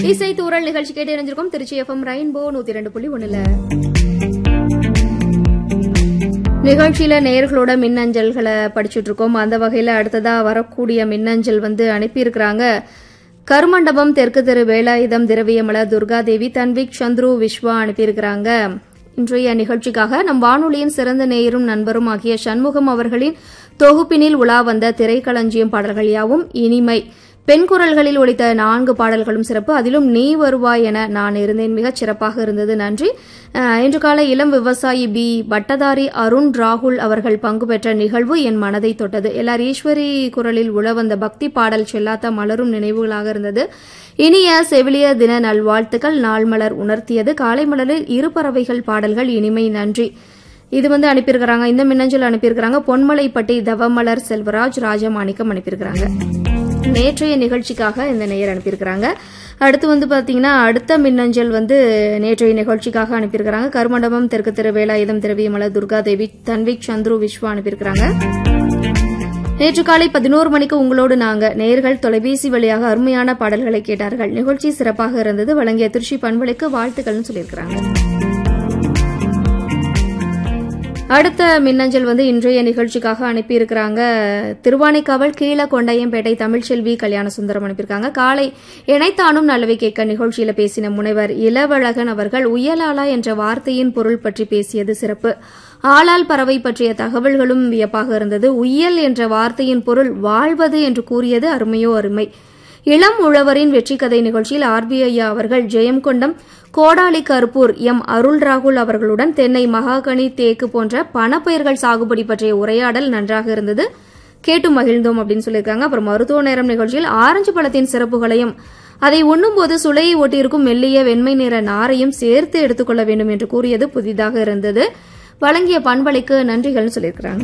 இசை தூரல் நிகழ்ச்சி கேட்டு இணைஞ்சிருக்கோம் திருச்சி எஃப்எம் ரெயின்போ நூத்தி ரெண்டு புள்ளி ஒண்ணுல நிகழ்ச்சியில நேர்களோட மின்னஞ்சல்களை படிச்சுட்டு இருக்கோம் அந்த வகையில அடுத்ததா வரக்கூடிய மின்னஞ்சல் வந்து அனுப்பியிருக்கிறாங்க கருமண்டபம் தெற்கு தெரு வேலாயுதம் திரவியமல துர்காதேவி தன்விக் சந்துரு விஸ்வா அனுப்பியிருக்கிறாங்க இன்றைய நிகழ்ச்சிக்காக நம் வானொலியின் சிறந்த நேயரும் நண்பரும் ஆகிய சண்முகம் அவர்களின் தொகுப்பினில் உலா வந்த திரைக்களஞ்சியம் பாடல்கள் யாவும் இனிமை பெண் குரல்களில் ஒலித்த நான்கு பாடல்களும் சிறப்பு அதிலும் நீ வருவாய் என நான் இருந்தேன் மிகச் சிறப்பாக இருந்தது நன்றி அஹ், இன்று காலை இளம் விவசாயி பி பட்டதாரி அருண் ராகுல் அவர்கள் பங்கு பெற்ற நிகழ்வு என் மனதை தொட்டது எல்லார் ஈஸ்வரி குரலில் உழவந்த பக்தி பாடல் செல்லாத்த மலரும் நினைவுகளாக இருந்தது இனிய செவிலிய தின நல்வாழ்த்துக்கள் நாள் மலர் உணர்த்தியது காலை மலரில் இரு பறவைகள் பாடல்கள் இனிமை நன்றி இது வந்து அனுப்பியிருக்கிறாங்க இந்த மின்னஞ்சல் அனுப்பியிருக்கிறாங்க பொன்மலைப்பட்டி தவமலர் செல்வராஜ் ராஜமாணிக்கம் அனுப்பியிருக்கிறாங்க நேற்றைய நிகழ்ச்சிக்காக இந்த நேயர் அனுப்பியிருக்கிறாங்க அடுத்து வந்து பாத்தீங்கன்னா அடுத்த மின்னஞ்சல் வந்து நேற்றைய நிகழ்ச்சிக்காக அனுப்பியிருக்கிறாங்க கருமண்டபம் தெற்கு திரு வேலாயுதம் திரவியமல துர்காதேவி தன்விக் சந்துரு விஸ்வா அனுப்பியிருக்கிறாங்க நேற்று காலை பதினோரு மணிக்கு உங்களோடு நாங்க நேர்கள் தொலைபேசி வழியாக அருமையான பாடல்களை கேட்டார்கள் நிகழ்ச்சி சிறப்பாக இருந்தது வழங்கிய திருச்சி பண்பலைக்கு வாழ்த்துக்கள்னு சொல்லியிருக்கிறாங்க அடுத்த மின்னஞ்சல் வந்து இன்றைய நிகழ்ச்சிக்காக அனுப்பியிருக்கிறாங்க திருவானைக்காவல் கீழ கொண்டையம்பேட்டை தமிழ்ச்செல்வி கல்யாண சுந்தரம் அனுப்பியிருக்காங்க காலை இணைத்தானும் நல்லவை கேட்க நிகழ்ச்சியில பேசின முனைவர் இளவழகன் அவர்கள் உயலாளா என்ற வார்த்தையின் பொருள் பற்றி பேசியது சிறப்பு ஆளால் பறவை பற்றிய தகவல்களும் வியப்பாக இருந்தது உய்யல் என்ற வார்த்தையின் பொருள் வாழ்வது என்று கூறியது அருமையோ அருமை இளம் உழவரின் வெற்றி கதை நிகழ்ச்சியில் ஆர்பிஐ அவர்கள் ஜெயம்கொண்டம் கோடாலி கருப்பூர் எம் அருள் ராகுல் அவர்களுடன் தென்னை மகாகனி தேக்கு போன்ற பணப்பயிர்கள் சாகுபடி பற்றிய உரையாடல் நன்றாக இருந்தது கேட்டு மகிழ்ந்தோம் அப்படின்னு சொல்லியிருக்காங்க அப்புறம் மருத்துவ நேரம் நிகழ்ச்சியில் ஆரஞ்சு பழத்தின் சிறப்புகளையும் அதை உண்ணும்போது சுளையை ஒட்டியிருக்கும் மெல்லிய வெண்மை நிற நாரையும் சேர்த்து எடுத்துக்கொள்ள வேண்டும் என்று கூறியது புதிதாக இருந்தது வழங்கிய பண்பலைக்கு நன்றிகள் சொல்லியிருக்கிறாங்க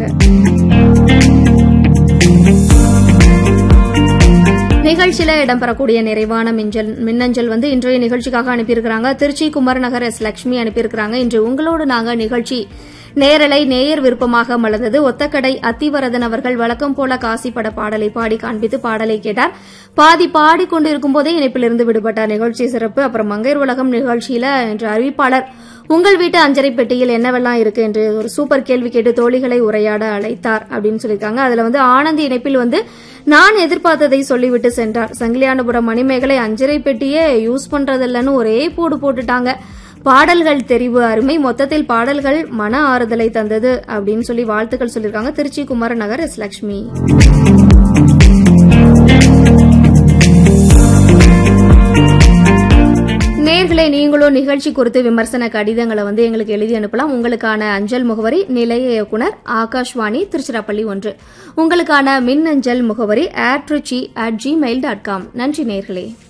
நிகழ்ச்சியில இடம்பெறக்கூடிய நிறைவான மிஞ்சல் மின்னஞ்சல் வந்து இன்றைய நிகழ்ச்சிக்காக அனுப்பியிருக்கிறாங்க திருச்சி குமரநகர் எஸ் லட்சுமி அனுப்பியிருக்கிறாங்க இன்று உங்களோடு நாங்க நிகழ்ச்சி நேரலை நேயர் விருப்பமாக மலர்ந்தது ஒத்தக்கடை அத்திவரதன் அவர்கள் வழக்கம் போல காசி பட பாடலை பாடி காண்பித்து பாடலை கேட்டார் பாதி பாடிக்கொண்டிருக்கும் போதே இணைப்பிலிருந்து விடுபட்டார் நிகழ்ச்சி சிறப்பு அப்புறம் மங்கையர் உலகம் நிகழ்ச்சியில இன்று அறிவிப்பாளர் உங்கள் வீட்டு அஞ்சரை பெட்டியில் என்னவெல்லாம் இருக்கு என்று ஒரு சூப்பர் கேள்வி கேட்டு தோழிகளை உரையாட அழைத்தார் அப்படின்னு சொல்லியிருக்காங்க அதுல வந்து ஆனந்தி இணைப்பில் வந்து நான் எதிர்பார்த்ததை சொல்லிவிட்டு சென்றார் சங்கிலியானபுரம் மணிமேகலை அஞ்சரை பெட்டியே யூஸ் பண்றதில்லன்னு ஒரே போடு போட்டுட்டாங்க பாடல்கள் தெரிவு அருமை மொத்தத்தில் பாடல்கள் மன ஆறுதலை தந்தது அப்படின்னு சொல்லி வாழ்த்துக்கள் சொல்லியிருக்காங்க திருச்சி குமாரநகர் எஸ் லட்சுமி நேர்களை நீங்களும் நிகழ்ச்சி குறித்து விமர்சன கடிதங்களை வந்து எங்களுக்கு எழுதி அனுப்பலாம் உங்களுக்கான அஞ்சல் முகவரி நிலைய இயக்குனர் ஆகாஷ்வாணி திருச்சிராப்பள்ளி ஒன்று உங்களுக்கான மின் அஞ்சல் முகவரி ஆட்ருச்சி அட் ஜிமெயில் டாட் காம் நன்றி நேர்களே